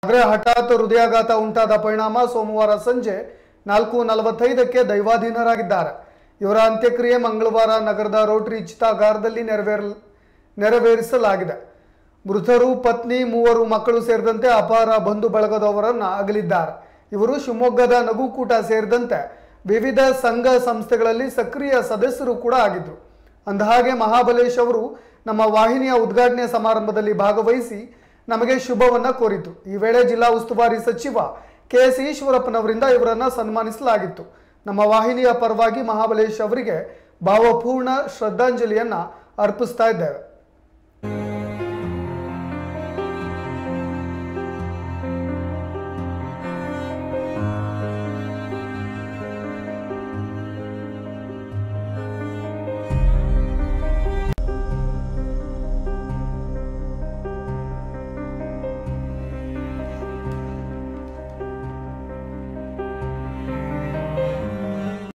ಆದರೆ ಹಠಾತ್ ಹೃದಯಾಘಾತ ಉಂಟಾದ ಪರಿಣಾಮ ಸೋಮವಾರ ಸಂಜೆ ನಾಲ್ಕು ನಲವತ್ತೈದಕ್ಕೆ ದೈವಾಧೀನರಾಗಿದ್ದಾರೆ ಇವರ ಅಂತ್ಯಕ್ರಿಯೆ ಮಂಗಳವಾರ ನಗರದ ರೋಟರಿ ಚಿತಾಗಾರದಲ್ಲಿ ನೆರವೇರ ನೆರವೇರಿಸಲಾಗಿದೆ ಮೃತರು ಪತ್ನಿ ಮೂವರು ಮಕ್ಕಳು ಸೇರಿದಂತೆ ಅಪಾರ ಬಂಧು ಬಳಗದವರನ್ನ ಅಗಲಿದ್ದಾರೆ ಇವರು ಶಿವಮೊಗ್ಗದ ನಗುಕೂಟ ಸೇರಿದಂತೆ ವಿವಿಧ ಸಂಘ ಸಂಸ್ಥೆಗಳಲ್ಲಿ ಸಕ್ರಿಯ ಸದಸ್ಯರು ಕೂಡ ಆಗಿದ್ರು ಅಂದಹಾಗೆ ಮಹಾಬಲೇಶ್ ಅವರು ನಮ್ಮ ವಾಹಿನಿಯ ಉದ್ಘಾಟನೆ ಸಮಾರಂಭದಲ್ಲಿ ಭಾಗವಹಿಸಿ ನಮಗೆ ಶುಭವನ್ನ ಕೋರಿತು ಈ ವೇಳೆ ಜಿಲ್ಲಾ ಉಸ್ತುವಾರಿ ಸಚಿವ ಕೆ ಎಸ್ ಈಶ್ವರಪ್ಪನವರಿಂದ ಇವರನ್ನ ಸನ್ಮಾನಿಸಲಾಗಿತ್ತು ನಮ್ಮ ವಾಹಿನಿಯ ಪರವಾಗಿ ಮಹಾಬಲೇಶ್ ಅವರಿಗೆ ಭಾವಪೂರ್ಣ ಶ್ರದ್ಧಾಂಜಲಿಯನ್ನ ಅರ್ಪಿಸ್ತಾ ಇದ್ದೇವೆ